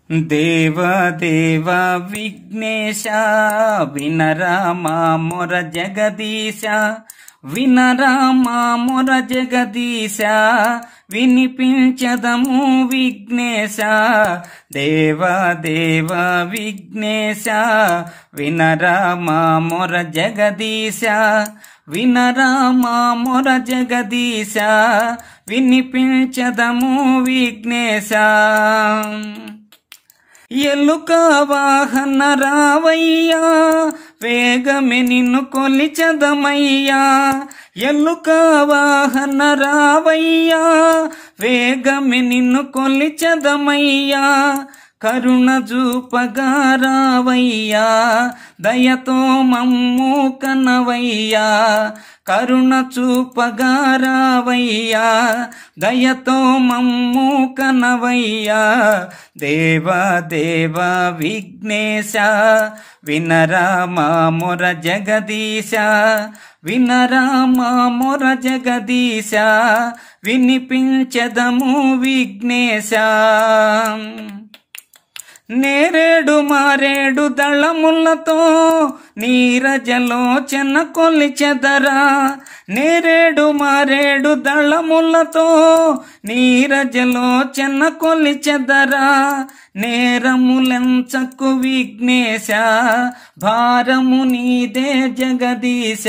దేవ దేవ విఘ్నేశ వినరా మా మొర జగదీశ వినరా మా మొర జగదీశ వినిపించదము విఘ్నేశ దేవ దేవ విఘ్నేశ వినరా మా మొర జగదీశ వినరా మా మొర జగదీశ వినిపించదము విఘ్నేశ ఎలుక వాహన రావయ్యా వేగమే నిన్ను కొలిచదమయ్యా ఎలుక వాహన రావయ్యా వేగమే నిన్ను కొలిచదమయ్యా కరుణ చూపగా రావయ్యా దయతో మమ్ము కనవయ్యా కరుణ చూపగా రావయ్యా దయతో మమ్ము కనవయ్యా దేవా దేవా విఘ్నేశ వినరా మా మొర జగదీశ వినరా మా మొర జగదీశ వినిపించదము విఘ్నేశ నేరేడు మారేడు దళములతో నీరజలోచన కొలిచెదరా నేరేడు మారేడు దళములతో నీరజలోచన కొలిచెదరా నేరములెంచకు విఘ్నేశ భారము నీదే జగదీశ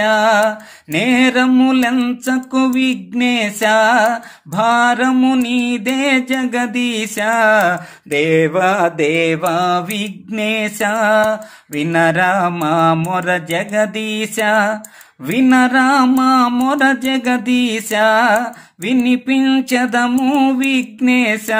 నేరములెంచకు విఘ్నేశ భారము నీదే జగదీశ దేవా దేవా విఘ్నేశ వినరా మా మొర జగదీశ వినరా మా మొర జగదీశ వినిపించదము విఘ్నేశ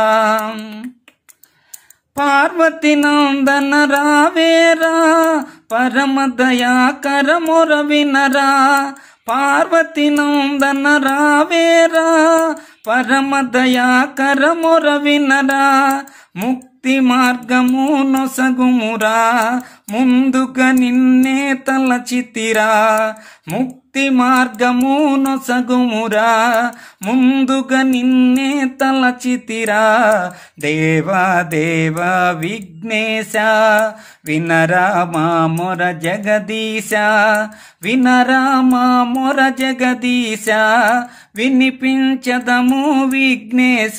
పార్వతి నందన రావేరా పరమ దయాకర మొర వినరా పార్వతి నందన రావేరా పరమ దయాకర మొర వినరా ముక్తి మార్గము నొసగుమురా ముందుగా నిన్నే తలచితిరా ముక్తి మార్గము నొసగుమురా ముందుగా నిన్నే తలచితిరా దేవా దేవా విఘ్నేశ వినరా మా మొర జగదీశ వినరా మా మొర జగదీశ వినిపించదము విఘ్నేశ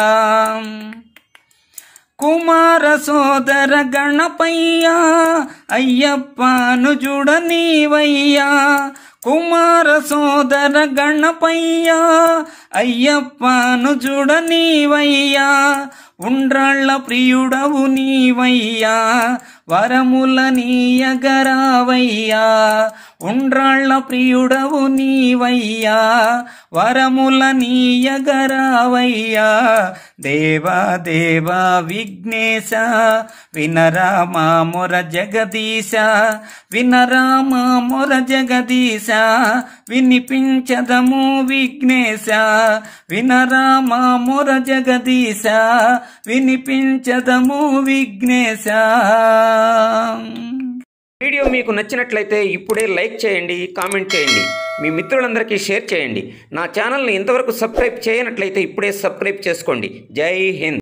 కుమార సోదర గణపయ్యా అయ్యప్పను చూడనీవయ్యా కుమార సోదర గణపయ్యా అయ్యప్పను చూడనీవయ్యా ఉండ్రాళ్ళ ప్రియుడవు నీవయ్యా వరముల నీయగరావయ్యా ఉండ్రాళ్ళ ప్రియుడవు నీవయ్యా వరముల నీయగరావయ్యా దేవా దేవా విఘ్నేశ వినరా మా మొర జగదీశ వినరా మా మొర జగదీశ వినిపించదము విఘ్నేశ వినరా మా మొర జగదీశ వినిపించదము విఘ్నేశ వీడియో మీకు నచ్చినట్లయితే ఇప్పుడే లైక్ చేయండి కామెంట్ చేయండి మీ మిత్రులందరికీ షేర్ చేయండి నా ఛానల్ని ఇంతవరకు సబ్స్క్రైబ్ చేయనట్లయితే ఇప్పుడే సబ్స్క్రైబ్ చేసుకోండి జై హింద్